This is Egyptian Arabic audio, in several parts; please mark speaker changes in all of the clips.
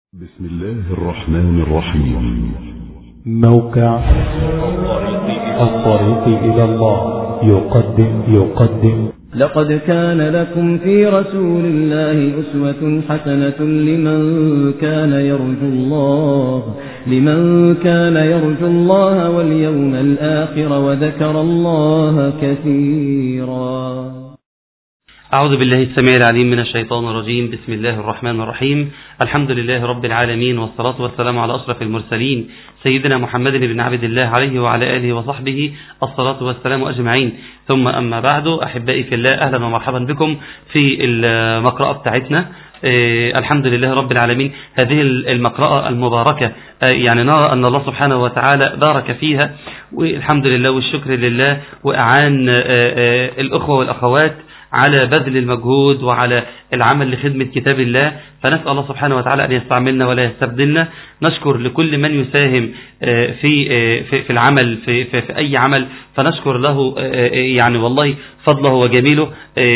Speaker 1: بسم الله الرحمن الرحيم
Speaker 2: موقع الطريق إلى الله يقدم يقدم
Speaker 3: لقد كان لكم في رسول الله أسوة حسنة لمن كان يرجو الله لمن كان يرجو الله واليوم الآخر وذكر الله كثيرا
Speaker 4: أعوذ بالله السميع العليم من الشيطان الرجيم بسم الله الرحمن الرحيم الحمد لله رب العالمين والصلاة والسلام على أشرف المرسلين سيدنا محمد بن عبد الله عليه وعلى آله وصحبه الصلاة والسلام أجمعين ثم أما بعد أحبائي في الله أهلا ومرحبا بكم في المقرأة بتاعتنا آه الحمد لله رب العالمين هذه المقرأة المباركة آه يعني نرى أن الله سبحانه وتعالى بارك فيها والحمد لله والشكر لله وأعان آه الأخوة والأخوات على بذل المجهود وعلى العمل لخدمة كتاب الله فنسأل الله سبحانه وتعالى أن يستعملنا ولا يستبدلنا نشكر لكل من يساهم في في في العمل في في, في أي عمل فنشكر له يعني والله فضله وجميله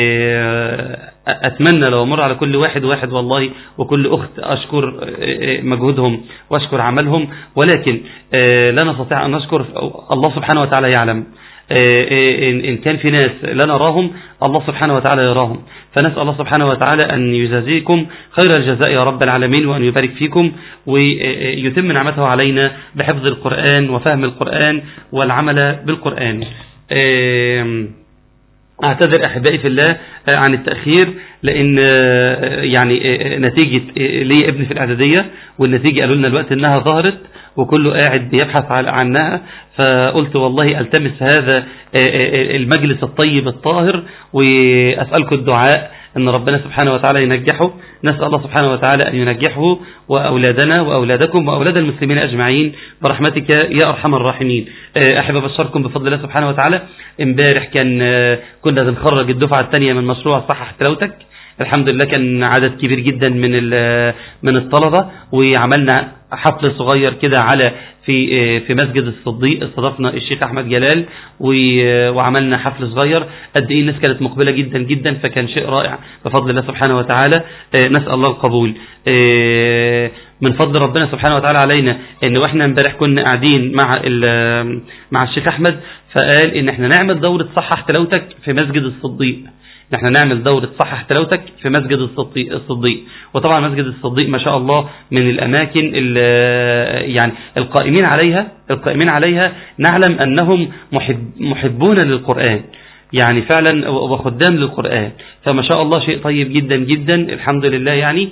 Speaker 4: أتمنى لو أمر على كل واحد واحد والله وكل أخت أشكر مجهودهم وأشكر عملهم ولكن لا نستطيع أن نشكر الله سبحانه وتعالى يعلم إن كان في ناس لا نراهم الله سبحانه وتعالى يراهم فنسأل الله سبحانه وتعالى أن يجازيكم خير الجزاء يا رب العالمين وأن يبارك فيكم ويتم نعمته علينا بحفظ القرآن وفهم القرآن والعمل بالقرآن اعتذر احبائي في الله عن التأخير لان يعني نتيجة لي ابني في الاعدادية والنتيجة قالوا لنا الوقت انها ظهرت وكله قاعد بيبحث عنها فقلت والله التمس هذا المجلس الطيب الطاهر واسألكم الدعاء ان ربنا سبحانه وتعالى ينجحه نسأل الله سبحانه وتعالى ان ينجحه واولادنا واولادكم واولاد المسلمين اجمعين برحمتك يا ارحم الراحمين احب ابشركم بفضل الله سبحانه وتعالى امبارح كان كنا بنخرج الدفعة الثانية من مشروع صحح تلاوتك الحمد لله كان عدد كبير جدا من من الطلبة وعملنا حفل صغير كده على في في مسجد الصديق استضفنا الشيخ احمد جلال وعملنا حفل صغير قد ايه الناس كانت مقبله جدا جدا فكان شيء رائع بفضل الله سبحانه وتعالى نسال الله القبول من فضل ربنا سبحانه وتعالى علينا ان واحنا امبارح كنا قاعدين مع مع الشيخ احمد فقال ان احنا نعمل دوره صحح تلاوتك في مسجد الصديق احنا نعمل دورة صحح تلاوتك في مسجد الصديق وطبعا مسجد الصديق ما شاء الله من الأماكن يعني القائمين عليها القائمين عليها نعلم أنهم محب محبون للقرآن يعني فعلا وخدام للقرآن فما شاء الله شيء طيب جدا جدا الحمد لله يعني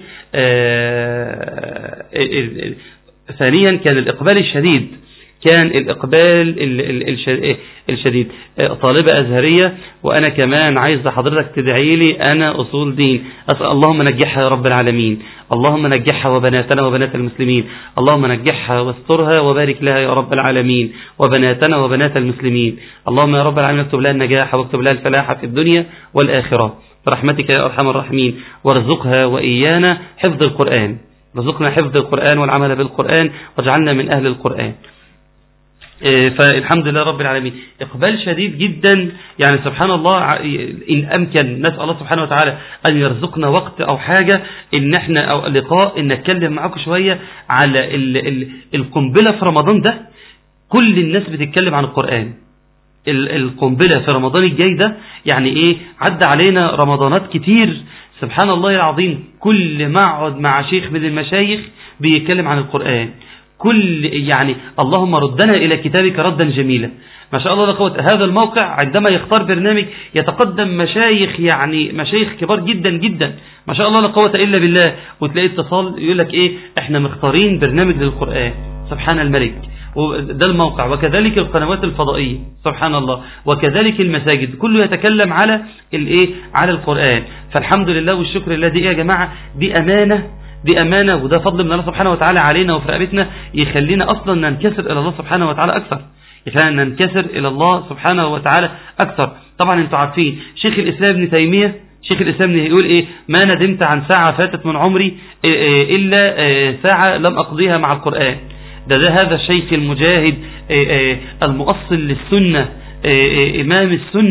Speaker 4: ثانيا كان الإقبال الشديد كان الإقبال الشديد طالبة أزهرية وأنا كمان عايز حضرتك تدعي لي أنا أصول دين أسأل اللهم نجحها يا رب العالمين اللهم نجحها وبناتنا وبنات المسلمين اللهم نجحها واسترها وبارك لها يا رب العالمين وبناتنا وبنات المسلمين اللهم يا رب العالمين اكتب لها النجاح واكتب لها الفلاح في الدنيا والآخرة برحمتك يا أرحم الراحمين وارزقها وإيانا حفظ القرآن رزقنا حفظ القرآن والعمل بالقرآن واجعلنا من أهل القرآن فالحمد لله رب العالمين إقبال شديد جدا يعني سبحان الله إن أمكن نسأل الله سبحانه وتعالى أن يرزقنا وقت أو حاجة إن احنا أو لقاء إن نتكلم معاكم شوية على ال ال القنبلة في رمضان ده كل الناس بتتكلم عن القرآن القنبلة في رمضان الجاي ده يعني إيه عدى علينا رمضانات كتير سبحان الله العظيم كل ما اقعد مع شيخ من المشايخ بيتكلم عن القرآن كل يعني اللهم ردنا إلى كتابك ردا جميلا ما شاء الله لقوة هذا الموقع عندما يختار برنامج يتقدم مشايخ يعني مشايخ كبار جدا جدا ما شاء الله لا قوه إلا بالله وتلاقي اتصال يقول لك إيه إحنا مختارين برنامج للقرآن سبحان الملك ده الموقع وكذلك القنوات الفضائية سبحان الله وكذلك المساجد كله يتكلم على الايه على القرآن فالحمد لله والشكر لله دي إيه يا جماعة دي أمانة دي أمانة وده فضل من الله سبحانه وتعالى علينا وفي رقبتنا يخلينا أصلا ننكسر إلى الله سبحانه وتعالى أكثر يخلينا ننكسر إلى الله سبحانه وتعالى أكثر طبعا انتوا عارفين شيخ الإسلام ابن تيمية شيخ الإسلام يقول إيه ما ندمت عن ساعة فاتت من عمري إلا ساعة لم أقضيها مع القرآن ده ده هذا الشيخ المجاهد المؤصل للسنة إمام السنة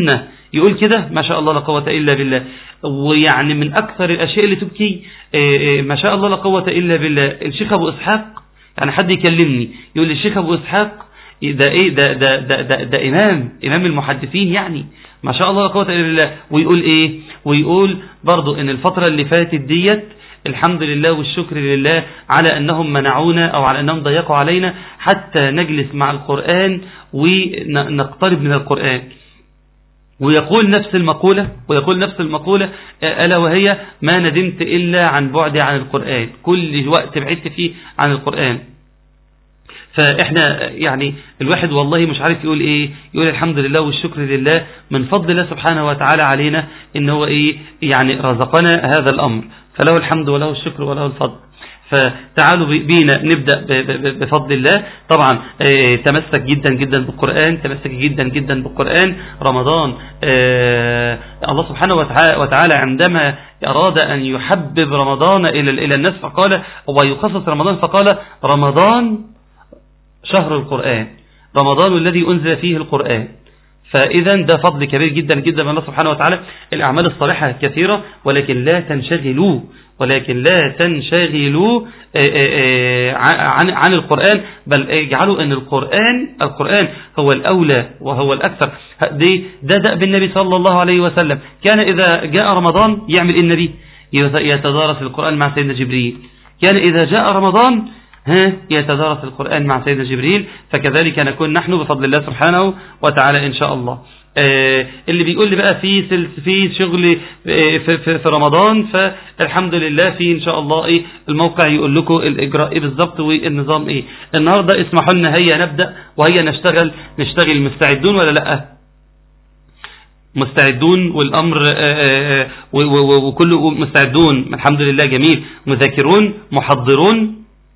Speaker 4: يقول كده ما شاء الله لا قوة إلا بالله ويعني من أكثر الأشياء اللي تبكي آه، آه، ما شاء الله لا قوة إلا بالله الشيخ أبو إسحاق يعني حد يكلمني يقول لي الشيخ أبو إسحاق ده إيه ده ده ده ده, ده إمام إمام المحدثين يعني ما شاء الله لا قوة إلا بالله ويقول إيه ويقول برضو إن الفترة اللي فاتت ديت الحمد لله والشكر لله على أنهم منعونا أو على أنهم ضيقوا علينا حتى نجلس مع القرآن ونقترب من القرآن ويقول نفس المقولة ويقول نفس المقولة ألا وهي ما ندمت إلا عن بعدي عن القرآن كل وقت بعدت فيه عن القرآن فإحنا يعني الواحد والله مش عارف يقول إيه يقول الحمد لله والشكر لله من فضل الله سبحانه وتعالى علينا إن هو إيه يعني رزقنا هذا الأمر فله الحمد وله الشكر وله الفضل فتعالوا بينا نبدأ بفضل الله طبعا آه، تمسك جدا جدا بالقرآن تمسك جدا جدا بالقرآن رمضان آه، الله سبحانه وتعالى عندما أراد أن يحبب رمضان إلى الناس فقال ويخصص رمضان فقال رمضان شهر القرآن رمضان الذي أنزل فيه القرآن فإذا ده فضل كبير جدا جدا من الله سبحانه وتعالى الأعمال الصالحة كثيرة ولكن لا تنشغلوا ولكن لا تنشغلوا آه، آه، آه، عن عن القرآن بل اجعلوا أن القرآن القرآن هو الأولى وهو الأكثر دي ده دأب النبي صلى الله عليه وسلم كان إذا جاء رمضان يعمل النبي يتدارس القرآن مع سيدنا جبريل كان إذا جاء رمضان ها يتدارس القرآن مع سيدنا جبريل فكذلك نكون نحن بفضل الله سبحانه وتعالى إن شاء الله آه اللي بيقول لي بقى في في شغل آه في, في, في رمضان فالحمد لله في ان شاء الله ايه الموقع يقول لكم الاجراء ايه بالظبط والنظام ايه النهارده اسمحوا لنا هيا نبدا وهيا نشتغل نشتغل مستعدون ولا لا مستعدون والامر آه وكله مستعدون الحمد لله جميل مذاكرون محضرون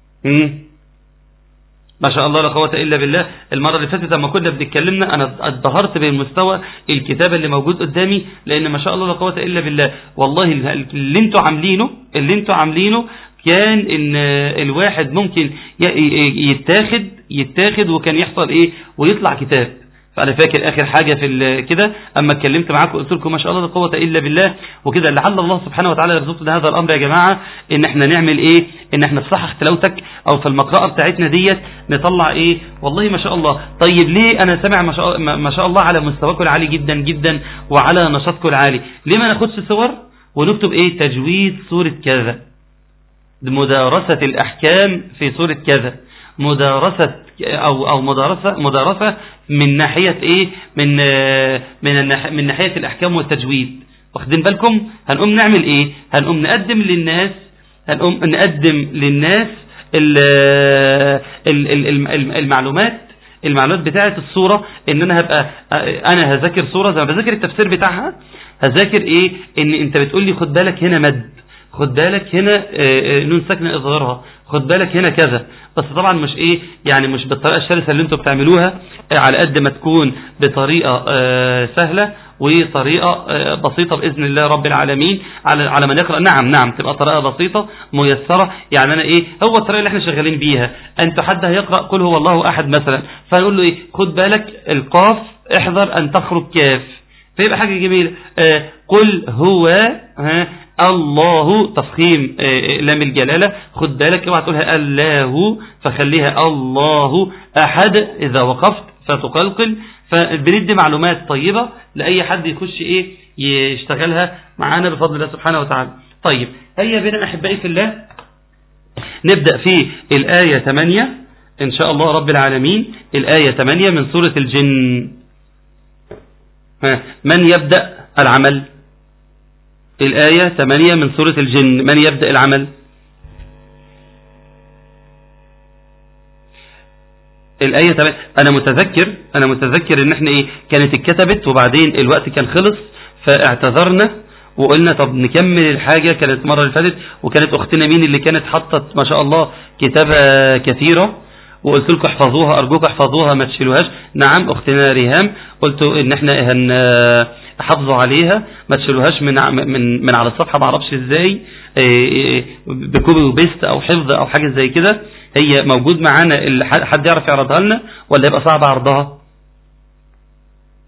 Speaker 4: ما شاء الله لا قوه الا بالله المره اللي فاتت لما كنا بنتكلمنا انا اتبهرت بالمستوى الكتاب اللي موجود قدامي لان ما شاء الله لا قوه الا بالله والله اللي انتوا عاملينه اللي انتوا عاملينه كان ان الواحد ممكن يتاخد يتاخد وكان يحصل ايه ويطلع كتاب فأنا فاكر آخر حاجة في كده أما اتكلمت معاكم قلت لكم ما شاء الله لا قوة إلا بالله وكده لعل الله سبحانه وتعالى يرزقنا هذا الأمر يا جماعة إن احنا نعمل إيه إن احنا في صحح تلاوتك أو في المقراءة بتاعتنا ديت نطلع إيه والله ما شاء الله طيب ليه أنا سامع ما شاء, ما شاء الله على مستواكم العالي جدا جدا وعلى نشاطكم العالي ليه ما ناخدش صور ونكتب إيه تجويد سورة كذا مدارسة الأحكام في سورة كذا مدارسة أو أو مدارسة مدارسة من ناحية إيه من من من ناحية الأحكام والتجويد واخدين بالكم هنقوم نعمل إيه هنقوم نقدم للناس هنقوم نقدم للناس المعلومات المعلومات بتاعة الصورة ان انا هبقى انا هذاكر صورة زي ما بذاكر التفسير بتاعها هذاكر ايه ان انت بتقول لي خد بالك هنا مد خد بالك هنا آه، آه، نون ساكنه اظهارها خد بالك هنا كذا بس طبعا مش ايه يعني مش بالطريقه الشرسه اللي انتم بتعملوها آه، على قد ما تكون بطريقه سهله وطريقة بسيطة بإذن الله رب العالمين على على من يقرأ نعم نعم تبقى طريقة بسيطة ميسرة يعني أنا إيه هو الطريقة اللي احنا شغالين بيها أنت حد هيقرأ قل هو الله أحد مثلا فيقول له إيه خد بالك القاف احذر أن تخرج كاف فيبقى حاجة جميلة قل هو ها الله تفخيم آه، آه، لام الجلالة خد بالك اوعى تقولها الله فخليها الله أحد إذا وقفت فتقلقل فبندي معلومات طيبة لأي حد يخش إيه يشتغلها معانا بفضل الله سبحانه وتعالى طيب هيا بنا أحبائي في الله نبدأ في الآية 8 إن شاء الله رب العالمين الآية 8 من سورة الجن من يبدأ العمل الآية 8 من سورة الجن من يبدأ العمل الآية 8 أنا متذكر أنا متذكر إن إحنا إيه كانت اتكتبت وبعدين الوقت كان خلص فاعتذرنا وقلنا طب نكمل الحاجة كانت المرة اللي فاتت وكانت أختنا مين اللي كانت حطت ما شاء الله كتابة كثيرة وقلت لكم احفظوها أرجوك احفظوها ما تشيلوهاش نعم أختنا ريهام قلت إن إحنا هن حافظوا عليها ما تشيلوهاش من من من على الصفحه ما اعرفش ازاي آه، آه، بكوبي وبيست او حفظ او حاجه زي كده هي موجود معانا حد يعرف يعرضها لنا ولا يبقى صعب عرضها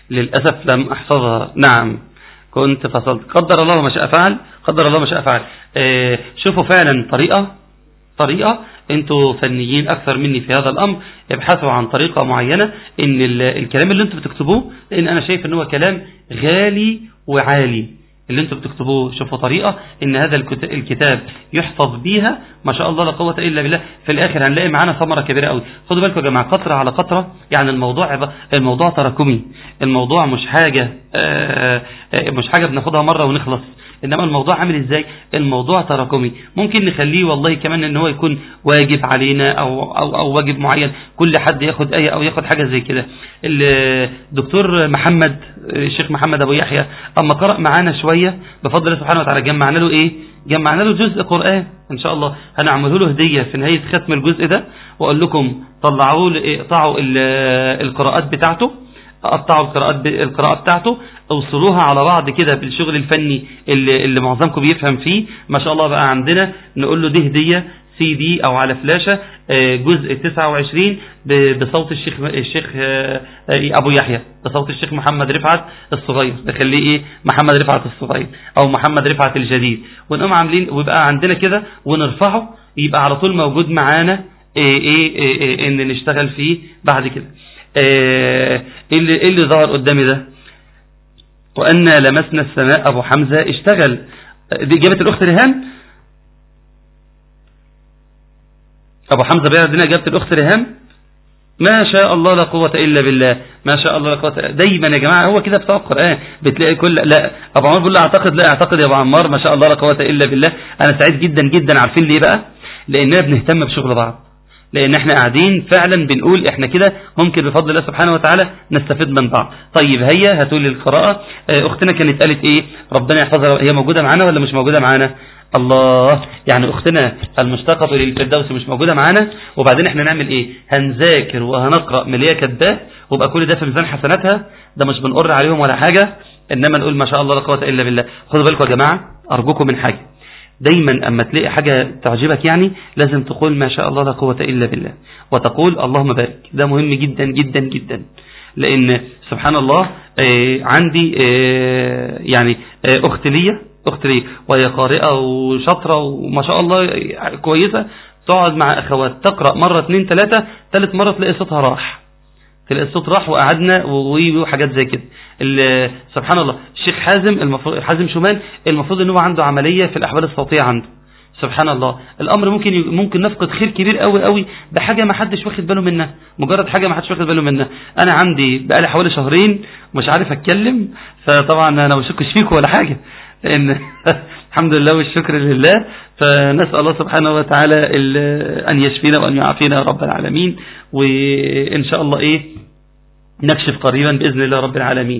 Speaker 4: للأسف لم أحفظها نعم كنت فصلت قدر الله ما شاء فعل قدر الله ما شاء فعل آه شوفوا فعلا طريقة طريقة انتوا فنيين اكثر مني في هذا الامر ابحثوا عن طريقة معينة ان الكلام اللي انتوا بتكتبوه لان انا شايف ان هو كلام غالي وعالي اللي انتوا بتكتبوه شوفوا طريقة ان هذا الكتاب يحفظ بيها ما شاء الله لا قوة الا بالله في الاخر هنلاقي معانا ثمرة كبيرة قوي خدوا بالكم يا جماعة قطرة على قطرة يعني الموضوع الموضوع تراكمي الموضوع مش حاجة مش حاجة بناخدها مرة ونخلص انما الموضوع عامل ازاي الموضوع تراكمي ممكن نخليه والله كمان ان هو يكون واجب علينا او او او واجب معين كل حد ياخد ايه او ياخد حاجه زي كده الدكتور محمد الشيخ محمد ابو يحيى اما قرأ معانا شويه بفضل الله سبحانه وتعالى جمعنا له ايه جمعنا له جزء قرآن ان شاء الله هنعمله له هديه في نهايه ختم الجزء ده واقول لكم طلعوا اقطعوا القراءات بتاعته قطعوا القراءات القراءة بتاعته اوصلوها على بعض كده بالشغل الفني اللي, اللي معظمكم بيفهم فيه ما شاء الله بقى عندنا نقول له دي هدية سي دي او على فلاشة جزء 29 بصوت الشيخ الشيخ ابو يحيى بصوت الشيخ محمد رفعت الصغير نخليه ايه محمد رفعت الصغير او محمد رفعت الجديد ونقوم عاملين ويبقى عندنا كده ونرفعه يبقى على طول موجود معانا ايه ايه, إيه, إيه ان نشتغل فيه بعد كده ايه اللي, إيه اللي ظهر قدامي ده وأن لمسنا السماء أبو حمزة اشتغل دي جابت الأخت ريهام أبو حمزة بيع الدنيا جابت الأخت ريهام ما شاء الله لا قوة إلا بالله ما شاء الله لا قوة دايما يا جماعة هو كده بتاع القرآن بتلاقي كل لا أبو عمر بيقول له أعتقد لا أعتقد يا أبو عمار ما شاء الله لا قوة إلا بالله أنا سعيد جدا جدا عارفين ليه بقى لأننا بنهتم بشغل بعض لان احنا قاعدين فعلا بنقول احنا كده ممكن بفضل الله سبحانه وتعالى نستفيد من بعض طيب هيا هاتوا لي القراءة اختنا كانت قالت ايه ربنا يحفظها هي موجودة معانا ولا مش موجودة معانا الله يعني اختنا المشتقة للفردوس مش موجودة معانا وبعدين احنا نعمل ايه هنذاكر وهنقرأ من اللي هي كاتباه ويبقى كل ده في ميزان حسناتها ده مش بنقر عليهم ولا حاجة انما نقول ما شاء الله لا قوة الا بالله خدوا بالكم يا جماعة ارجوكم من حاجة دايما اما تلاقي حاجة تعجبك يعني لازم تقول ما شاء الله لا قوة الا بالله وتقول اللهم بارك ده مهم جدا جدا جدا لان سبحان الله آه عندي آه يعني آه اخت ليا اخت ليا وهي قارئة وشاطرة وما شاء الله كويسة تقعد مع اخوات تقرأ مرة اثنين ثلاثة ثالث مرة تلاقي صوتها راح تلاقي الصوت راح وقعدنا وحاجات زي كده سبحان الله الشيخ حازم المفروض حازم شومان المفروض ان هو عنده عملية في الاحوال الصوتية عنده سبحان الله الامر ممكن ممكن نفقد خير كبير قوي قوي بحاجه ما حدش واخد باله منها مجرد حاجه ما حدش واخد باله منها انا عندي بقالي حوالي شهرين مش عارف اتكلم فطبعا انا ما بشكش فيكم ولا حاجه لان الحمد لله والشكر لله فنسال الله سبحانه وتعالى ان يشفينا وان يعافينا يا رب العالمين وان شاء الله ايه نكشف قريبا بإذن الله رب العالمين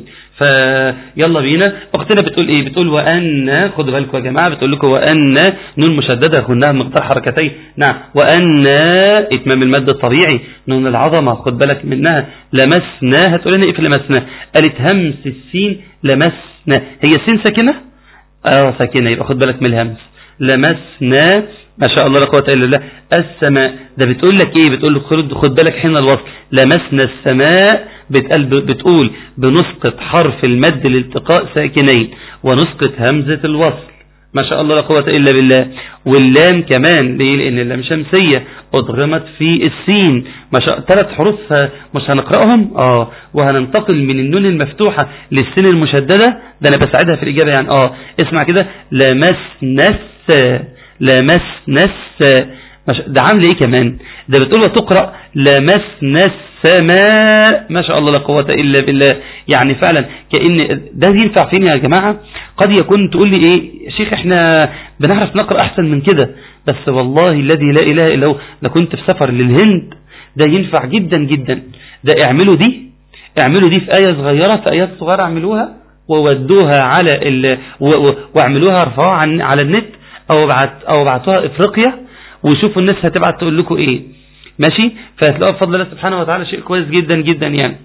Speaker 4: فيلا بينا اختنا بتقول ايه بتقول وأن خدوا بالكم يا جماعة بتقول لكم وأن نون مشددة كنها مقدار حركتين نعم وأن اتمام المد الطبيعي نون العظمة خد بالك منها لمسنا هتقول لنا ايه في لمسنا قالت همس السين لمسنا هي السين ساكنة اه ساكنة يبقى خد بالك من الهمس لمسنا ما شاء الله لا قوه الا بالله السماء ده بتقول لك ايه بتقول لك خد بالك حين الوصل لمسنا السماء بتقول بتقول بنسقط حرف المد لالتقاء ساكنين ونسقط همزة الوصل ما شاء الله لا قوة إلا بالله واللام كمان ليه لأن اللام شمسية أضغمت في السين ما شاء ثلاث حروف مش هنقرأهم آه وهننتقل من النون المفتوحة للسين المشددة ده أنا بساعدها في الإجابة يعني آه اسمع كده لمسنا لمسنا ده عامل ايه كمان ده بتقول وتقرأ لمسنا السماء ما شاء الله لا قوة إلا بالله يعني فعلا كأن ده ينفع فين يا جماعة قد يكون تقول لي ايه شيخ احنا بنعرف نقرأ احسن من كده بس والله الذي لا اله الا هو لو كنت في سفر للهند ده ينفع جدا جدا ده اعملوا دي اعملوا دي في آية صغيرة في آيات صغيرة اعملوها وودوها على ال... واعملوها ارفعوها على النت او بعت او بعتوها افريقيا وشوفوا الناس هتبعت تقول لكم ايه ماشي فهتلاقوا بفضل الله سبحانه وتعالى شيء كويس جدا جدا يعني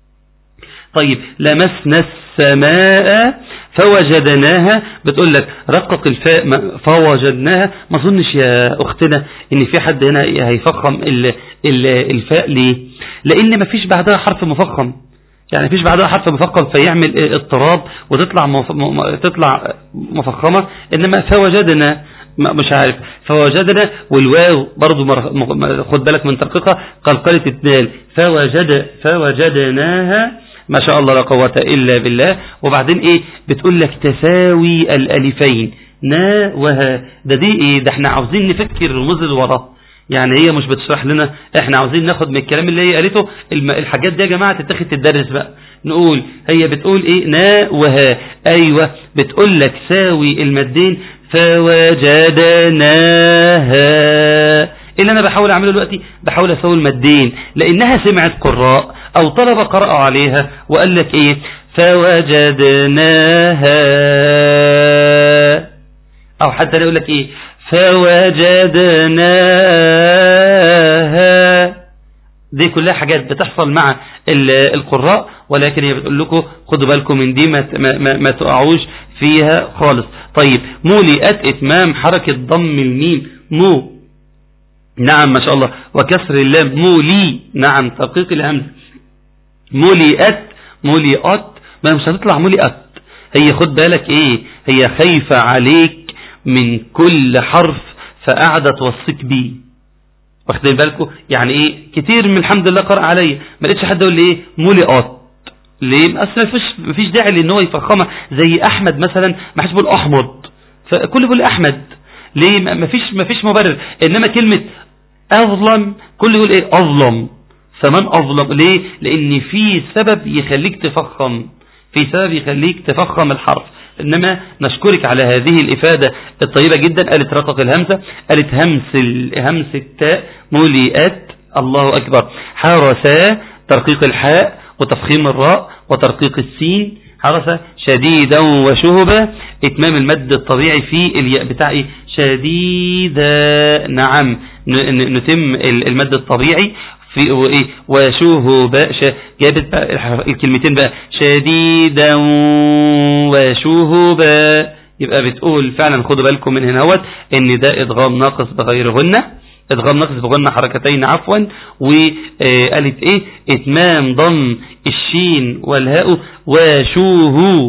Speaker 4: طيب لمسنا السماء فوجدناها بتقول لك رقق الفاء فوجدناها ما اظنش يا اختنا ان في حد هنا هيفخم ال ال الفاء ليه لان ما فيش بعدها حرف مفخم يعني مفيش بعدها حرف مفخم فيعمل إيه اضطراب وتطلع مف... م... تطلع مفخمة انما فوجدنا مش عارف فوجدنا والواو برضو مر... خد بالك من ترقيقها قلقلة اثنان فوجد فوجدناها ما شاء الله لا قوة إلا بالله وبعدين ايه بتقول لك تساوي الألفين نا وها ده دي ايه ده احنا عاوزين نفكر الرموز اللي وراه يعني هي مش بتشرح لنا احنا عاوزين ناخد من الكلام اللي هي قالته الحاجات دي يا جماعة تتاخد تدرس بقى نقول هي بتقول ايه نا وها ايوه بتقول لك ساوي المادين فوجدناها ايه اللي انا بحاول اعمله دلوقتي بحاول اسوي المادين لانها سمعت قراء او طلبة قرأوا عليها وقال لك ايه فوجدناها او حتى يقول لك ايه فوجدناها دي كلها حاجات بتحصل مع القراء ولكن هي بتقول لكم خدوا بالكم من دي ما, ما, ما تقعوش فيها خالص طيب مولئت اتمام حركة ضم الميم مو نعم ما شاء الله وكسر اللام مولي نعم تدقيق الهمز مولئت مولئت ما مش هتطلع مولئت هي خد بالك ايه هي خايفة عليك من كل حرف فقاعدة توصيك بيه واخدين بالكم يعني ايه كتير من الحمد لله قرأ عليا ما لقيتش حد يقول لي ايه مولئات ليه اصل ما فيش ما فيش داعي لان هو يفخمها زي احمد مثلا ما حدش بيقول احمد فكل بيقول احمد ليه ما فيش ما فيش مبرر انما كلمه اظلم كل يقول ايه اظلم فمن اظلم ليه لان في سبب يخليك تفخم في سبب يخليك تفخم الحرف إنما نشكرك على هذه الإفادة الطيبة جدا قالت رقق الهمزة قالت همس همس التاء موليئات الله أكبر حرسا ترقيق الحاء وتفخيم الراء وترقيق السين حرسة شديدا وشهبا اتمام المد الطبيعي في الياء بتاعي شديدا نعم نتم المد الطبيعي في وايه وشهبا جابت بقى الكلمتين بقى شديدا وشهبا يبقى بتقول فعلا خدوا بالكم من هنا هوت ان ده ادغام ناقص بغير غنة ادغام ناقص بغنة حركتين عفوا وقالت ايه اتمام ضم الشين والهاء وشوه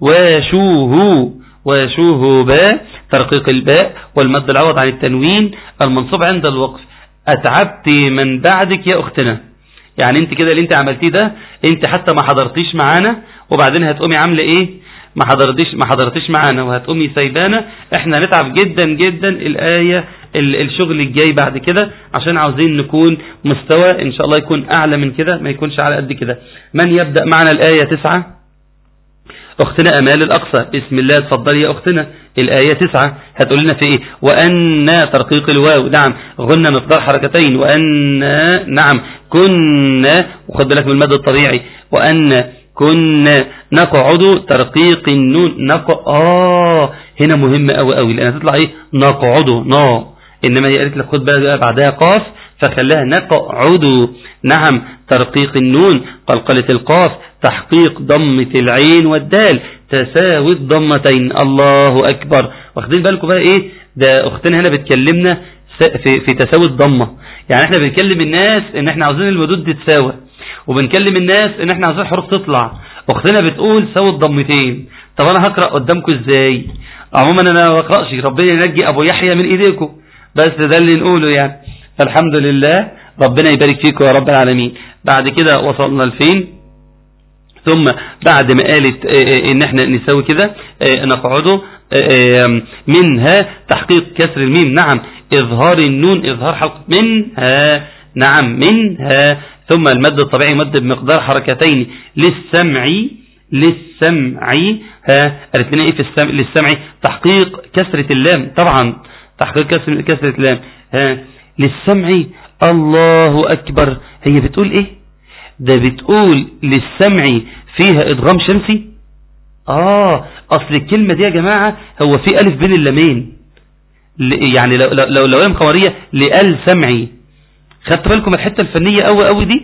Speaker 4: وشوه وشوهبا ترقيق الباء والمد العوض عن التنوين المنصوب عند الوقف أتعبت من بعدك يا أختنا يعني انت كده اللي انت عملتيه ده انت حتى ما حضرتيش معانا وبعدين هتقومي عاملة ايه ما حضرتيش ما حضرتيش معانا وهتقومي سايبانا احنا هنتعب جدا جدا الآية الشغل الجاي بعد كده عشان عاوزين نكون مستوى ان شاء الله يكون اعلى من كده ما يكونش على قد كده من يبدأ معنا الآية تسعة اختنا امال الاقصى بسم الله اتفضلي يا اختنا الايه تسعة هتقول لنا في ايه وان ترقيق الواو نعم غنى مقدار حركتين وان نعم كنا وخد بالك من المد الطبيعي وان كنا نقعد ترقيق النون نق اه هنا مهم قوي قوي لان هتطلع ايه نقعد نا انما هي قالت لك خد بالك بعدها قاف فخلاها نقعد نعم ترقيق النون قلقلة القاف تحقيق ضمة العين والدال تساوي الضمتين الله أكبر واخدين بالكم بقى إيه ده أختنا هنا بتكلمنا في, في تساوي الضمة يعني احنا بنكلم الناس ان احنا عاوزين المدود دي تساوي وبنكلم الناس ان احنا عاوزين الحروف تطلع اختنا بتقول ساوي الضمتين طب انا هقرأ قدامكم ازاي عموما انا ما بقرأش ربنا ينجي ابو يحيى من ايديكم بس ده اللي نقوله يعني فالحمد لله ربنا يبارك فيكم يا رب العالمين بعد كده وصلنا لفين ثم بعد ما قالت ان احنا نسوي كده نقعده منها تحقيق كسر الميم نعم اظهار النون اظهار حلقة منها نعم منها ثم المد الطبيعي مد بمقدار حركتين للسمع للسمع ها قالت لنا ايه في السمع للسمع تحقيق كسرة اللام طبعا تحقيق كسر كسرة اللام ها للسمع الله أكبر هي بتقول إيه ده بتقول للسمع فيها إدغام شمسي آه أصل الكلمة دي يا جماعة هو في ألف بين اللامين يعني لو لو لو هي مخورية لأل سمعي خدت بالكم الحتة الفنية قوي قوي دي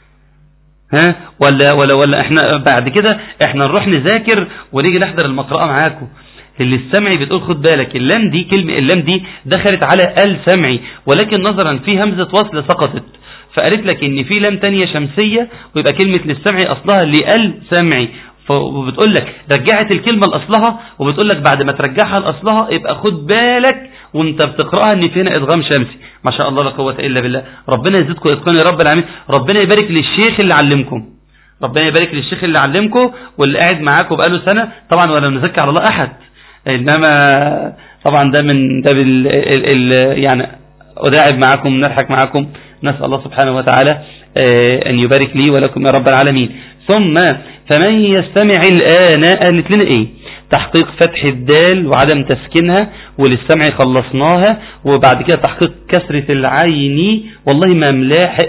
Speaker 4: ها ولا ولا ولا احنا بعد كده احنا نروح نذاكر ونيجي نحضر المقرأة معاكم اللي السمعي بتقول خد بالك اللام دي كلمة اللام دي دخلت على ال سمعي ولكن نظرا في همزة وصل سقطت فقالت لك ان في لام تانية شمسية ويبقى كلمة للسمع اصلها لال سمعي وبتقول لك رجعت الكلمة لأصلها وبتقول لك بعد ما ترجعها لأصلها يبقى خد بالك وانت بتقرأها ان في هنا ادغام شمسي ما شاء الله لا قوة الا بالله ربنا يزيدكم اتقان يا رب العالمين ربنا يبارك للشيخ اللي علمكم ربنا يبارك للشيخ اللي علمكم واللي قاعد معاكم بقاله سنة طبعا ولا نزكي على الله احد انما طبعا ده من ده ال ال يعني أداعب معكم نضحك معكم نسأل الله سبحانه وتعالى أن يبارك لي ولكم يا رب العالمين ثم فمن يستمع الآن قالت لنا إيه تحقيق فتح الدال وعدم تسكينها وللسمع خلصناها وبعد كده تحقيق كسرة العين والله ما ملاحق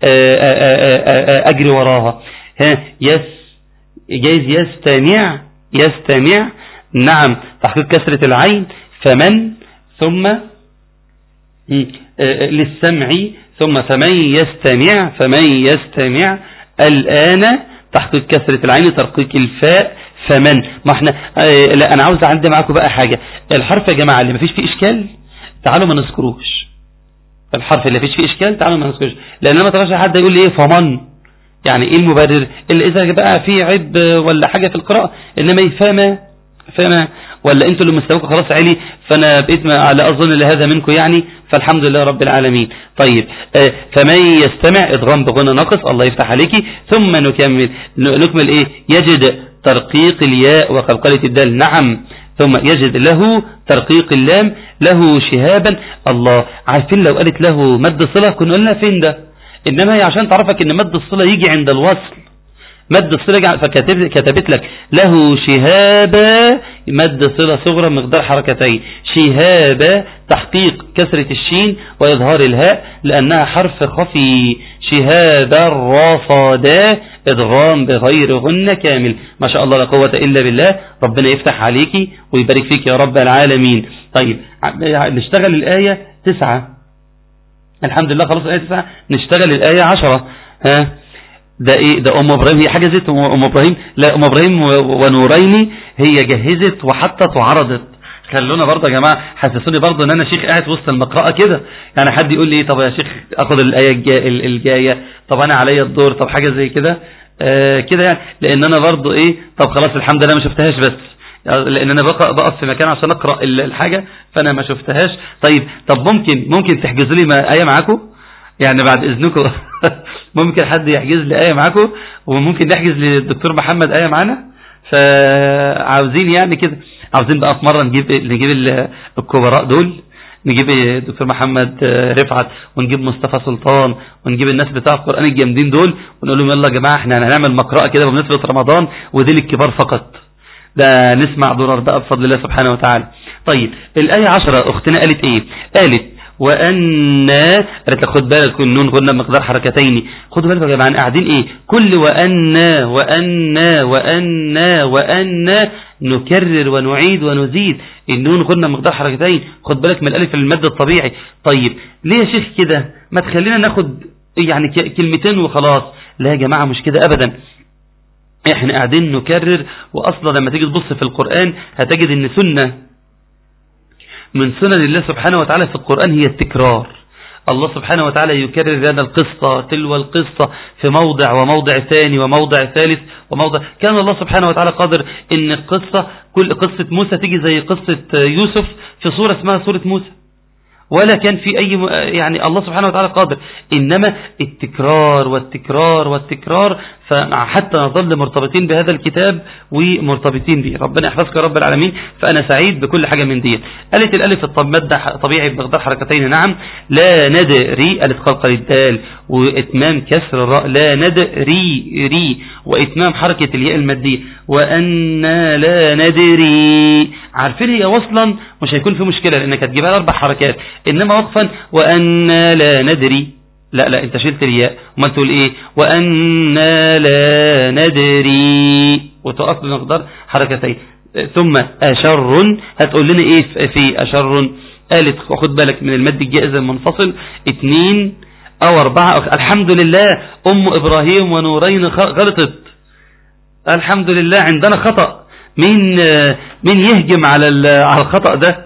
Speaker 4: أجري وراها ها يس جايز يستمع يستمع نعم تحقيق كسرة العين فمن ثم للسمع ثم فمن يستمع فمن يستمع الآن تحقيق كسرة العين ترقيق الفاء فمن ما احنا لا انا عاوز اعدي معاكم بقى حاجة الحرف يا جماعة اللي ما فيش فيه اشكال تعالوا ما نذكروش الحرف اللي ما فيش فيه اشكال تعالوا ما نذكروش لان ما تبقاش حد يقول لي ايه فمن يعني ايه المبرر اللي اذا بقى في عيب ولا حاجة في القراءة انما فما فما ولا انتوا اللي مستواكم خلاص علي فانا بقيت على اظن لهذا منكم يعني فالحمد لله رب العالمين طيب آه فمن يستمع ادغام بغنى ناقص الله يفتح عليكي ثم نكمل نكمل ايه يجد ترقيق الياء وقلقلة الدال نعم ثم يجد له ترقيق اللام له شهابا الله عارفين لو قالت له مد صلة كنا قلنا فين ده انما هي عشان تعرفك ان مد الصلة يجي عند الوصل مد الصلة فكتبت لك له شهابا مد صلة صغرى مقدار حركتين شهابا تحقيق كسرة الشين وإظهار الهاء لأنها حرف خفي شهابا رصدا إدغام بغير غنة كامل ما شاء الله لا قوة إلا بالله ربنا يفتح عليكي ويبارك فيك يا رب العالمين طيب نشتغل الآية تسعة الحمد لله خلاص الآية تسعة نشتغل الآية عشرة ها ده ايه ده ام ابراهيم هي حجزت ام ابراهيم لا ام ابراهيم ونوريني هي جهزت وحطت وعرضت خلونا برضه يا جماعه حسسوني برضه ان انا شيخ قاعد وسط المقرأة كده يعني حد يقول لي ايه طب يا شيخ اخد الايه الجايه طب انا عليا الدور طب حاجه زي كده آه كده يعني لان انا برضه ايه طب خلاص الحمد لله ما شفتهاش بس لان انا بقف في مكان عشان اقرا الحاجه فانا ما شفتهاش طيب طب ممكن ممكن تحجزوا لي ايه معاكم يعني بعد اذنكم ممكن حد يحجز لي آية معاكم وممكن نحجز للدكتور محمد آية معانا فعاوزين يعني كده عاوزين بقى في مرة نجيب نجيب الكبراء دول نجيب الدكتور محمد رفعت ونجيب مصطفى سلطان ونجيب الناس بتاع القرآن الجامدين دول ونقول لهم يلا يا جماعة احنا هنعمل مقرأة كده بمناسبة رمضان ودي للكبار فقط ده نسمع درر بقى بفضل الله سبحانه وتعالى طيب الآية عشرة أختنا قالت ايه قالت وأن قالت لك خد بالك النون قلنا مقدار حركتين خدوا بالك يا جماعه قاعدين ايه كل وأن وأن وأن وأن نكرر ونعيد ونزيد النون قلنا مقدار حركتين خد بالك من الالف المد الطبيعي طيب ليه يا شيخ كده ما تخلينا ناخد يعني كلمتين وخلاص لا يا جماعه مش كده ابدا احنا قاعدين نكرر واصلا لما تيجي تبص في القرآن هتجد ان سنة من سنن الله سبحانه وتعالى في القرآن هي التكرار الله سبحانه وتعالى يكرر لنا القصة تلو القصة في موضع وموضع ثاني وموضع ثالث وموضع كان الله سبحانه وتعالى قادر ان القصة كل قصة موسى تيجي زي قصة يوسف في صورة اسمها صورة موسى ولا كان في أي يعني الله سبحانه وتعالى قادر إنما التكرار والتكرار والتكرار فحتى نظل مرتبطين بهذا الكتاب ومرتبطين به ربنا يحفظك يا رب العالمين فأنا سعيد بكل حاجة من دي قالت الألف الطمد طبيعي بمقدار حركتين نعم لا ندري ألف قلقل الدال وإتمام كسر الراء لا ندري ري وإتمام حركة الياء المادية وأن لا ندري عارفين هي وصلا مش هيكون في مشكلة لأنك هتجيبها أربع حركات إنما وقفا وأن لا ندري لا لا انت شلت الياء وما تقول ايه وأن لا ندري وتقف بمقدار حركتين ثم أشر هتقول لنا ايه في أشر قالت خد بالك من المد الجائز المنفصل اتنين او اربعة الحمد لله ام ابراهيم ونورين غلطت الحمد لله عندنا خطأ مين مين يهجم على على الخطأ ده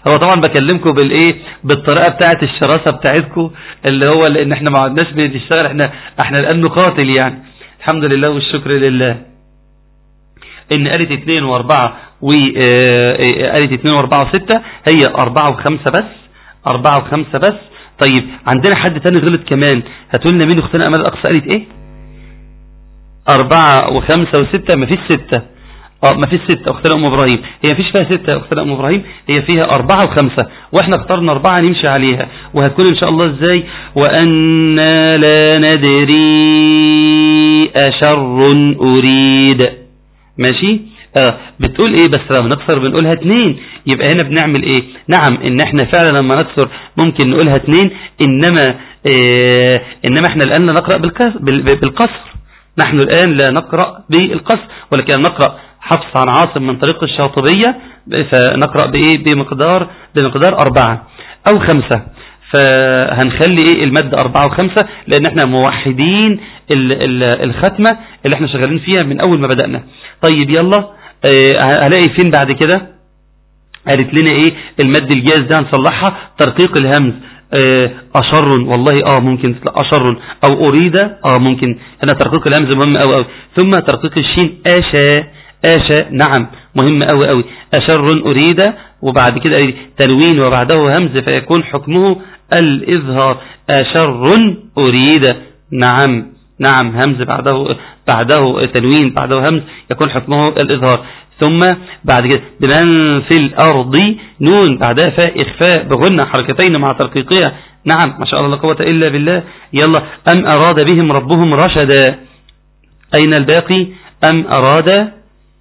Speaker 4: هو طبعا بكلمكم بالايه بالطريقه بتاعه الشراسه بتاعتكم اللي هو لان احنا ما عدناش بنشتغل احنا احنا الان نقاتل يعني الحمد لله والشكر لله ان قالت اثنين واربعة وقالت اثنين واربعة وستة هي اربعة وخمسة بس اربعة وخمسة بس طيب عندنا حد تاني غلط كمان هتقولنا مين اختنا امال الاقصى قالت ايه اربعة وخمسة وستة مفيش ستة اه مفيش ستة اختنا ام ابراهيم هي مفيش فيها ستة اختنا ام ابراهيم هي فيها اربعة وخمسة واحنا اخترنا اربعة نمشي عليها وهتكون ان شاء الله ازاي وأنا لا ندري اشر اريد ماشي آه بتقول ايه بس لما نكسر بنقولها اتنين يبقى هنا بنعمل ايه نعم ان احنا فعلا لما نكسر ممكن نقولها اتنين انما آه انما احنا الان لا نقرأ بالكسر, بالقصر نحن الان لا نقرأ بالقصر ولكن نقرأ حفص عن عاصم من طريق الشاطبية فنقرأ بايه بمقدار بمقدار اربعة او خمسة فهنخلي ايه المادة اربعة وخمسة لان احنا موحدين الختمة اللي احنا شغالين فيها من اول ما بدأنا طيب يلا اه هلاقي فين بعد كده قالت لنا ايه المد الجاز ده هنصلحها ترقيق الهمز اه اشر والله اه ممكن اشر او اريد اه ممكن هنا ترقيق الهمز مهم قوي قوي ثم ترقيق الشين اشا اشا نعم مهم قوي قوي اشر اريد وبعد كده تنوين وبعده همز فيكون حكمه الإظهار أشر أريد نعم نعم همز بعده بعده تنوين بعده همز يكون حكمه الإظهار ثم بعد كده بمن في الأرض نون بعدها فاء إخفاء بغنى حركتين مع ترقيقها نعم ما شاء الله لا قوة إلا بالله يلا أم أراد بهم ربهم رشدا أين الباقي أم أراد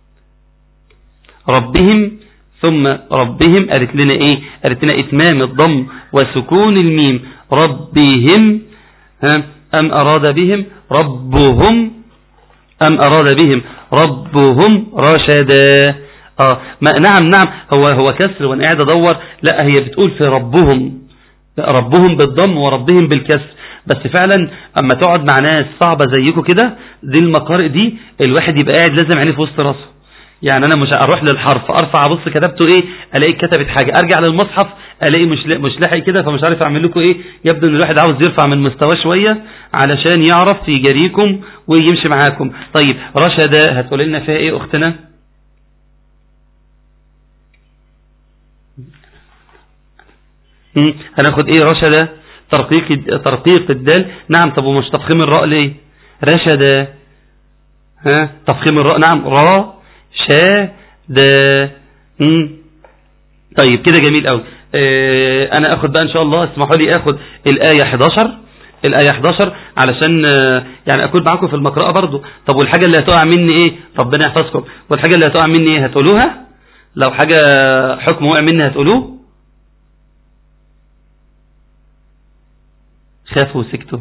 Speaker 4: ربهم ثم ربهم قالت لنا ايه قالت لنا اتمام الضم وسكون الميم ربهم ها ام اراد بهم ربهم ام اراد بهم ربهم رشدا اه ما نعم نعم هو هو كسر وانا قاعد ادور لا هي بتقول في ربهم ربهم بالضم وربهم بالكسر بس فعلا اما تقعد مع ناس صعبة زيكم كده دي المقارئ دي الواحد يبقى قاعد لازم عينيه في وسط راسه يعني انا مش اروح للحرف ارفع ابص كتبته ايه الاقي كتبت حاجة ارجع للمصحف الاقي مش مش لاحق كده فمش عارف اعمل لكم ايه يبدو ان الواحد عاوز يرفع من مستواه شوية علشان يعرف يجاريكم ويمشي معاكم طيب رشدا هتقول لنا فيها ايه اختنا هناخد ايه رشدا ترقيق ترقيق الدال نعم طب ومش تفخيم الراء ليه رشدا ها تفخيم الراء نعم را شا دا مم. طيب كده جميل قوي اه انا اخد بقى ان شاء الله اسمحوا لي اخد الايه 11 الايه 11 علشان اه يعني اكون معاكم في المقرأة برضو طب والحاجه اللي هتقع مني ايه ربنا يحفظكم والحاجه اللي هتقع مني ايه هتقولوها لو حاجه حكم وقع مني هتقولوه خافوا وسكتوا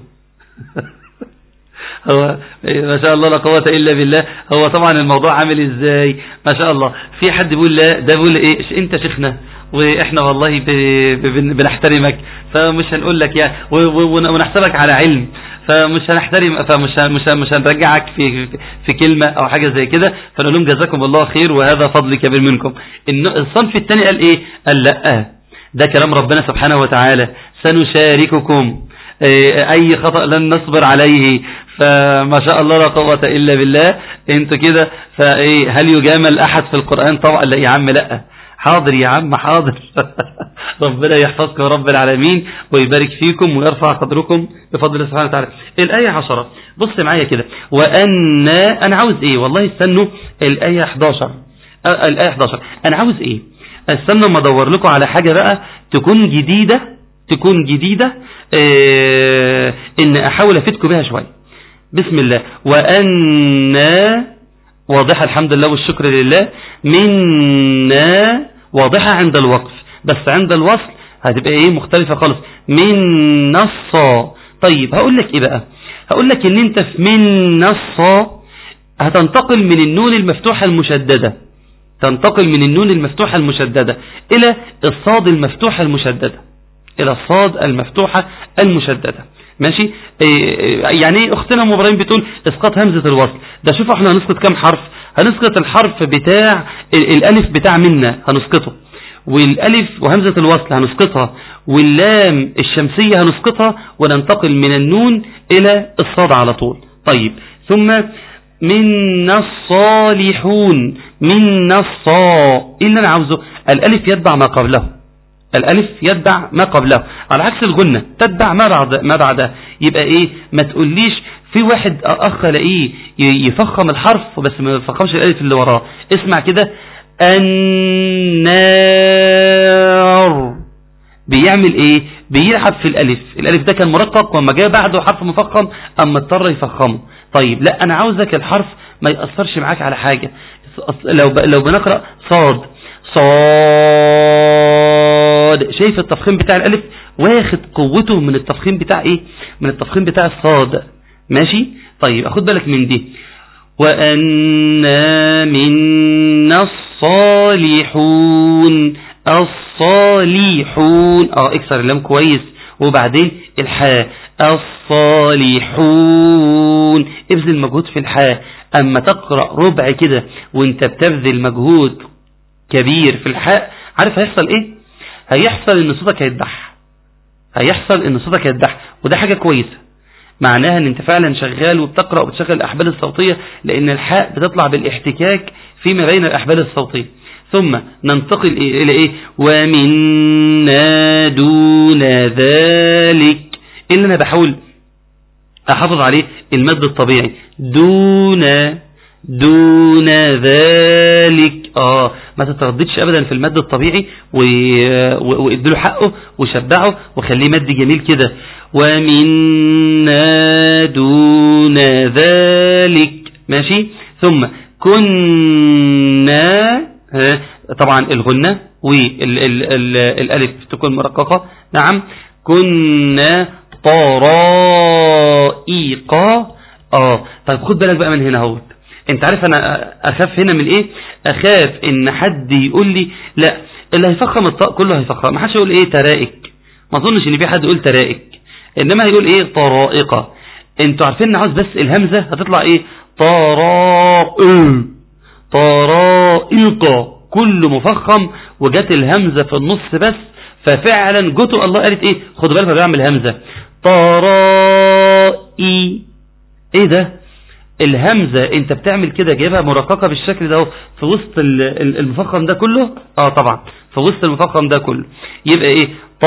Speaker 4: هو ما شاء الله لا قوة إلا بالله هو طبعا الموضوع عامل إزاي ما شاء الله في حد بيقول لا ده بيقول إيه أنت شيخنا وإحنا والله بنحترمك فمش هنقول لك يا ونحسبك على علم فمش هنحترم فمش مش مش هنرجعك في في كلمة أو حاجة زي كده فنقول لهم جزاكم الله خير وهذا فضل كبير منكم الصنف الثاني قال إيه قال لا ده كلام ربنا سبحانه وتعالى سنشارككم اي خطأ لن نصبر عليه فما شاء الله لا قوة الا بالله انتوا كده فايه هل يجامل احد في القرآن طبعا لا يا عم لا حاضر يا عم حاضر ربنا يحفظكم رب العالمين ويبارك فيكم ويرفع قدركم بفضل الله سبحانه وتعالى الآية عشرة بص معايا كده وأن أنا عاوز إيه والله استنوا الآية 11 الآية 11 أنا عاوز إيه استنوا ما أدور لكم على حاجة بقى تكون جديدة تكون جديدة اه إن أحاول أفيدكم بها شوية بسم الله وأن واضحة الحمد لله والشكر لله منا واضحة عند الوقف بس عند الوصل هتبقى ايه مختلفة خالص من نصا طيب هقول لك ايه بقى هقول لك ان انت في من نصا هتنتقل من النون المفتوحة المشددة تنتقل من النون المفتوحة المشددة الى الصاد المفتوحة المشددة الى الصاد المفتوحة المشددة ماشي إيه يعني ايه اختنا ام ابراهيم بتقول اسقاط همزة الوصل ده شوف احنا هنسقط كام حرف هنسقط الحرف بتاع الالف بتاع منا هنسقطه والالف وهمزة الوصل هنسقطها واللام الشمسية هنسقطها وننتقل من النون الى الصاد على طول طيب ثم منا الصالحون منا الصا ايه اللي انا عاوزه الالف يتبع ما قبله الالف يتبع ما قبله على عكس الغنة تتبع ما بعد ما بعدها يبقى ايه ما تقوليش في واحد اخ الاقيه يفخم الحرف بس ما يفخمش الالف اللي وراه اسمع كده النار بيعمل ايه بيلعب في الالف الالف ده كان مرقق وما جاء بعده حرف مفخم اما اضطر يفخمه طيب لا انا عاوزك الحرف ما يأثرش معاك على حاجة لو لو بنقرأ صاد صاد شايف التفخيم بتاع الالف واخد قوته من التفخيم بتاع ايه من التفخيم بتاع الصاد ماشي طيب اخد بالك من دي وأنا منا الصالحون الصالحون اه اكسر اللام كويس وبعدين الحاء الصالحون ابذل مجهود في الحاء اما تقرأ ربع كده وانت بتبذل مجهود كبير في الحاء عارف هيحصل ايه هيحصل ان صوتك هيتدح هيحصل ان صوتك هيتدح وده حاجة كويسة معناها ان انت فعلا شغال وبتقرأ وبتشغل الاحبال الصوتية لان الحاء بتطلع بالاحتكاك فيما بين الاحبال الصوتية ثم ننتقل الى ايه ومنا دون ذلك ايه اللي انا بحاول احافظ عليه المد الطبيعي دون دون ذلك اه ما تترددش ابدا في المد الطبيعي وادله حقه وشبعه وخليه مد جميل كده ومنا دون ذلك ماشي ثم كنا طبعا الغنة والالف تكون مرققة نعم كنا طرائق اه طيب خد بالك بقى من هنا اهوت انت عارف انا اخاف هنا من ايه اخاف ان حد يقول لي لا اللي هيفخم الطاء كله هيفخم ما حدش يقول ايه ترائك ما اظنش ان في حد يقول ترائك انما هيقول ايه طرائقة انتوا عارفين ان عاوز بس الهمزة هتطلع ايه طرائق طرائق كل مفخم وجت الهمزة في النص بس ففعلا جوته الله قالت ايه خدوا بالك بيعمل همزة طرائي ايه ده الهمزة انت بتعمل كده جايبها مرققة بالشكل ده في وسط المفخم ده كله اه طبعا في وسط المفخم ده كله يبقى ايه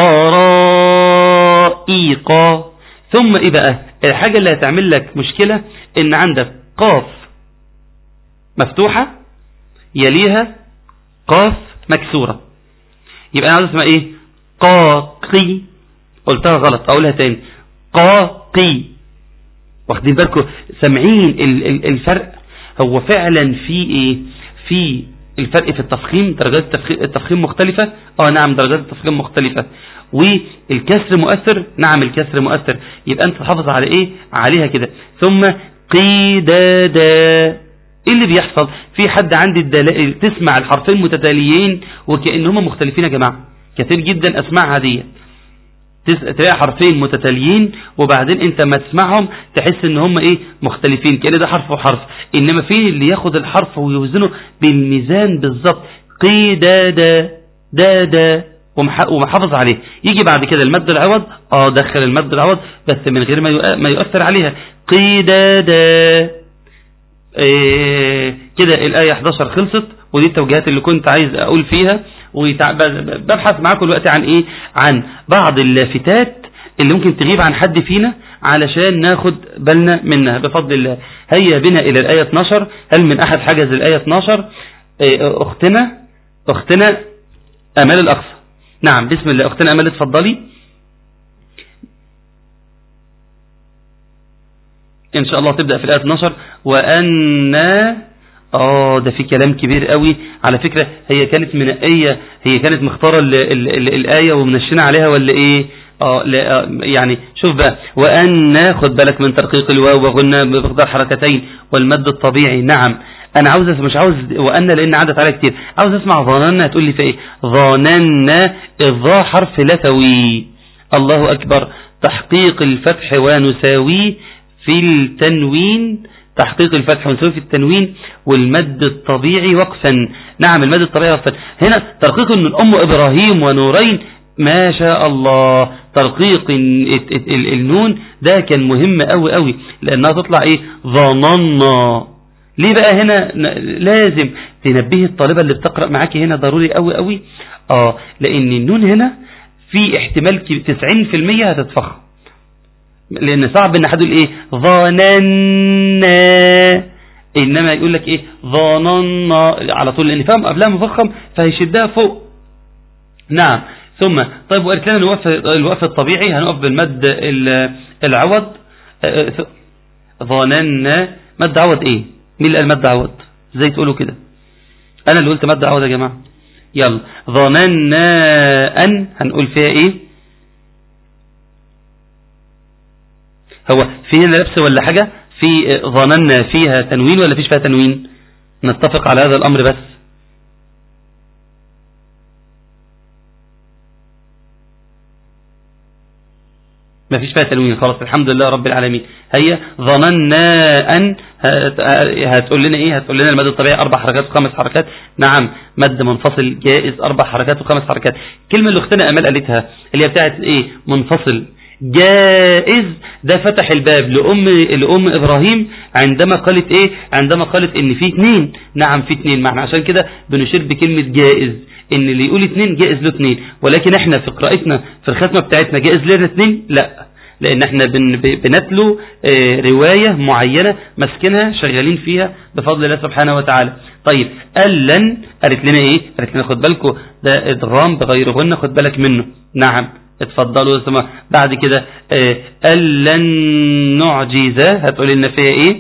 Speaker 4: طرائق ثم ايه بقى الحاجة اللي هتعمل لك مشكلة ان عندك قاف مفتوحة يليها قاف مكسورة يبقى انا عاوز اسمها ايه قاقي قلتها غلط اقولها تاني قاقي واخدين بالكم سامعين الفرق هو فعلا في ايه في الفرق في التفخيم درجات التفخيم مختلفة اه نعم درجات التفخيم مختلفة والكسر مؤثر نعم الكسر مؤثر يبقى انت تحافظ على ايه عليها كده ثم قيدادا ايه اللي بيحصل في حد عندي الدلائل تسمع الحرفين متتاليين وكأنهم مختلفين يا جماعة كثير جدا اسمعها دي تلاقي حرفين متتاليين وبعدين انت ما تسمعهم تحس ان هم ايه مختلفين كأن ده حرف وحرف انما في اللي ياخد الحرف ويوزنه بالميزان بالظبط قيدادا دادا ومحافظ عليه يجي بعد كده المد العوض اه دخل المد العوض بس من غير ما يؤثر عليها قيدادا إيه كده الآية 11 خلصت ودي التوجيهات اللي كنت عايز أقول فيها وببحث معاكم الوقت عن إيه عن بعض اللافتات اللي ممكن تغيب عن حد فينا علشان ناخد بالنا منها بفضل الله هيا بنا إلى الآية 12 هل من أحد حجز الآية 12 إيه أختنا أختنا أمال الأقصى نعم بسم الله أختنا أمال اتفضلي ان شاء الله تبدأ في الآية 12 وأن اه ده في كلام كبير قوي على فكرة هي كانت منقية هي كانت مختارة ال ال ال الآية ومنشنة عليها ولا ايه اه لا يعني شوف بقى وأن خد بالك من ترقيق الواو وغنى بمقدار حركتين والمد الطبيعي نعم انا عاوز مش عاوز وأن لان عدت عليها كتير عاوز اسمع ظننا تقول لي في ايه ظننا الظا حرف لثوي الله اكبر تحقيق الفتح ونساويه في التنوين تحقيق الفتح ونسوي في التنوين والمد الطبيعي وقفا نعم المد الطبيعي وقفا هنا ترقيق من أم إبراهيم ونورين ما شاء الله ترقيق النون ده كان مهم قوي قوي لأنها تطلع إيه ظننا ليه بقى هنا لازم تنبهي الطالبة اللي بتقرأ معاكي هنا ضروري قوي قوي آه لأن النون هنا في احتمال 90% هتتفخم لأن صعب إن حد يقول إيه ظننا إنما يقول لك إيه ظننا على طول لأن فهم قبلها مفخم فهيشدها فوق نعم ثم طيب وقالت لنا الوقف الوقف الطبيعي هنقف بالمد العوض ظننا مد عوض ايه مين اللي قال مد عوض ازاي تقولوا كده انا اللي قلت مد عوض يا جماعه يلا ظننا ان هنقول فيها ايه هو في هنا لبس ولا حاجة في ظننا فيها تنوين ولا فيش فيها تنوين نتفق على هذا الامر بس ما فيش فيها تنوين خلاص الحمد لله رب العالمين هي ظننا أن هتقول لنا إيه هتقول لنا المد الطبيعي أربع حركات وخمس حركات نعم مد منفصل جائز أربع حركات وخمس حركات الكلمة اللي اختنا أمال قالتها اللي هي بتاعت إيه منفصل جائز ده فتح الباب لأم, لأم إبراهيم عندما قالت إيه عندما قالت إن في اتنين نعم في اتنين معنى عشان كده بنشير بكلمة جائز ان اللي يقول اتنين جائز له اتنين ولكن احنا في قراءتنا في الختمة بتاعتنا جائز لنا اتنين لا لان احنا بن بنتلو اه رواية معينة مسكنها شغالين فيها بفضل الله سبحانه وتعالى طيب ألن قالت لنا ايه قالت لنا خد بالكم ده ادغام بغير غنة خد بالك منه نعم اتفضلوا سما بعد كده اه ألن نعجزة هتقول لنا فيها ايه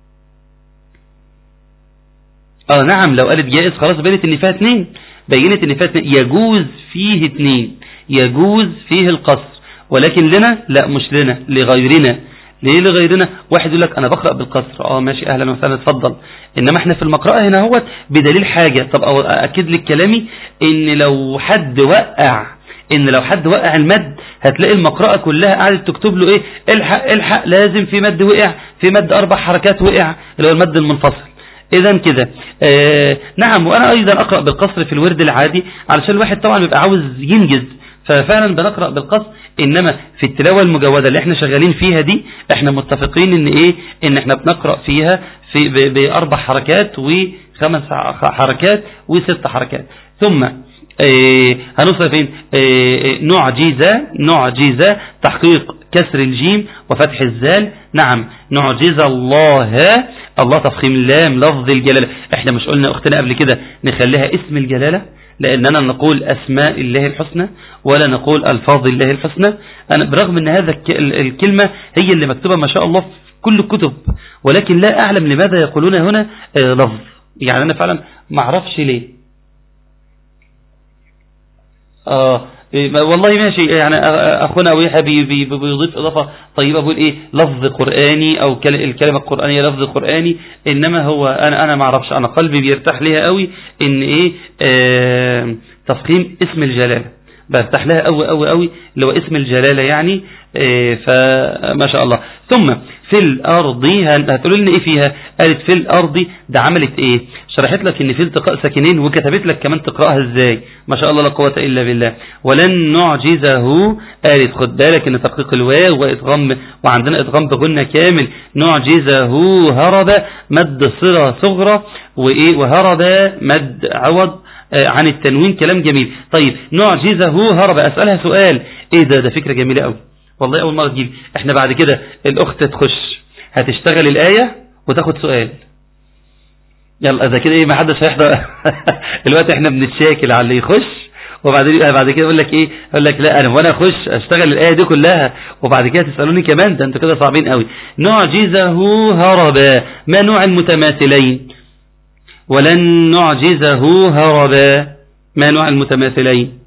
Speaker 4: اه نعم لو قالت جائز خلاص بينت ان فيها اتنين بينت ان فيها يجوز فيه اتنين يجوز فيه القصر ولكن لنا لا مش لنا لغيرنا ليه لغيرنا واحد يقول لك انا بقرأ بالقصر اه ماشي اهلا وسهلا اتفضل انما احنا في المقرأة هنا هو بدليل حاجة طب اكد لك كلامي ان لو حد وقع ان لو حد وقع المد هتلاقي المقرأة كلها قاعدة تكتب له ايه الحق الحق لازم في مد وقع في مد اربع حركات وقع اللي هو المد المنفصل اذا كده آه نعم وانا ايضا اقرأ بالقصر في الورد العادي علشان الواحد طبعا بيبقى عاوز ينجز ففعلا بنقرأ بالقصر انما في التلاوة المجودة اللي احنا شغالين فيها دي احنا متفقين ان ايه ان احنا بنقرأ فيها في باربع حركات وخمس حركات وست حركات ثم ايه هنوصل فين ايه نعجيزة نعجيزة تحقيق كسر الجيم وفتح الزال نعم نعجز الله الله تفخيم اللام لفظ الجلالة احنا مش قلنا اختنا قبل كده نخليها اسم الجلالة لأننا نقول أسماء الله الحسنى ولا نقول ألفاظ الله الحسنى أنا برغم أن هذا الكلمة هي اللي مكتوبة ما شاء الله في كل الكتب ولكن لا أعلم لماذا يقولون هنا لفظ يعني أنا فعلا ما اعرفش ليه آه والله ماشي يعني أخونا أبو بيضيف إضافة طيبة بيقول إيه لفظ قرآني أو الكلمة القرآنية لفظ قرآني إنما هو أنا أنا ما أعرفش أنا قلبي بيرتاح ليها قوي إن إيه آه تفخيم اسم الجلالة برتاح لها قوي قوي قوي اللي هو اسم الجلالة يعني آه فما شاء الله ثم في الأرض هتقولوا لنا إيه فيها قالت في الأرض ده عملت إيه شرحت لك ان في التقاء ساكنين وكتبت لك كمان تقرأها ازاي ما شاء الله لا قوة الا بالله ولن نعجزه قالت خد بالك ان تحقيق الواو وادغام وعندنا ادغام بغنى كامل نعجزه هرب مد صلة صغرى وايه وهرب مد عوض عن التنوين كلام جميل طيب نعجزه هرب اسألها سؤال ايه ده ده فكرة جميلة قوي والله اول مرة تجيب احنا بعد كده الاخت تخش هتشتغل الاية وتاخد سؤال يلا اذا كده ايه ما حدش هيحضر دلوقتي احنا بنتشاكل على اللي يخش وبعدين بعد كده يقول لك ايه يقول لك لا انا وانا اخش اشتغل الايه دي كلها وبعد كده تسالوني كمان ده انتوا كده صعبين قوي نعجزه هربا ما نوع المتماثلين ولن نعجزه هربا ما نوع المتماثلين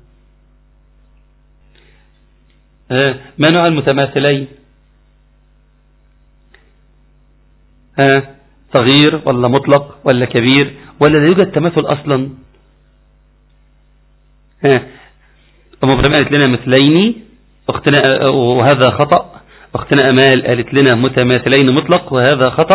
Speaker 4: ها ما نوع المتماثلين ها صغير ولا مطلق ولا كبير ولا لا يوجد تماثل أصلا ها أم إبراهيم قالت لنا مثلين أختنا وهذا خطأ أختنا أمال قالت لنا متماثلين مطلق وهذا خطأ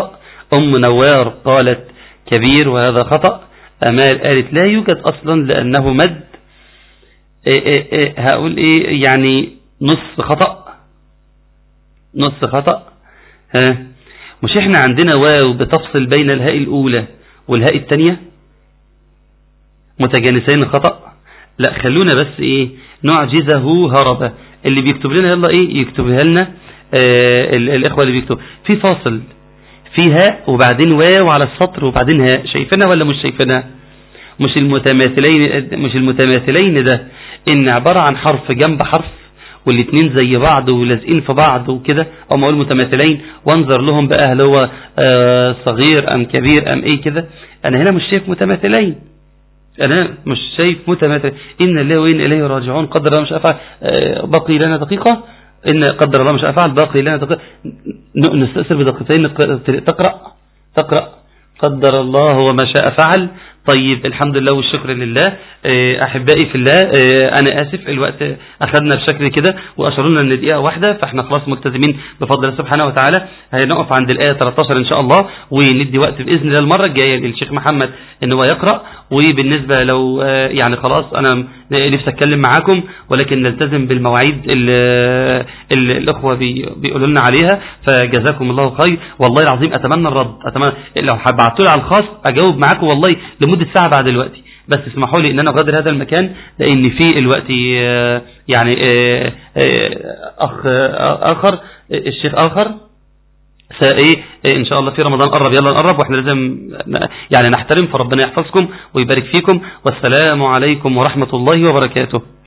Speaker 4: أم نوار قالت كبير وهذا خطأ أمال قالت لا يوجد أصلا لأنه مد إيه إيه إيه هقول إيه يعني نص خطأ نص خطأ ها مش احنا عندنا واو بتفصل بين الهاء الأولى والهاء الثانية متجانسين خطأ لا خلونا بس ايه نعجزه هربا اللي بيكتب لنا يلا ايه يكتبها لنا آه الاخوة اللي بيكتب في فاصل في هاء وبعدين واو على السطر وبعدين هاء شايفينها ولا مش شايفينها مش المتماثلين مش المتماثلين ده ان عبارة عن حرف جنب حرف والاثنين زي بعض ولازقين في بعض وكده او ما اقول متماثلين وانظر لهم بقى هل هو آه صغير ام كبير ام ايه كده انا هنا مش شايف متماثلين انا مش شايف متماثل ان الله وان اليه راجعون قدر الله مش افعل آه بقي لنا دقيقة ان قدر الله مش افعل باقي لنا دقيقة نستأثر بدقيقتين تقرأ تقرأ قدر الله وما شاء فعل طيب الحمد لله والشكر لله أحبائي في الله أنا آسف الوقت أخذنا بشكل كده وأشروا لنا أن دقيقة واحدة فإحنا خلاص ملتزمين بفضل الله سبحانه وتعالى هنقف عند الآية 13 إن شاء الله وندي وقت بإذن الله المرة الجاية للشيخ محمد إن هو يقرأ وبالنسبة لو يعني خلاص أنا نفسي أتكلم معاكم ولكن نلتزم بالمواعيد اللي الأخوة بيقولوا لنا عليها فجزاكم الله خير والله العظيم أتمنى الرد أتمنى لو بعتوا لي على الخاص أجاوب معاكم والله لمدة ساعة بعد دلوقتي بس اسمحوا لي ان انا اغادر هذا المكان لان في الوقت يعني اخ اخر الشيخ اخر ايه ان شاء الله في رمضان قرب يلا نقرب واحنا لازم يعني نحترم فربنا يحفظكم ويبارك فيكم والسلام عليكم ورحمة الله وبركاته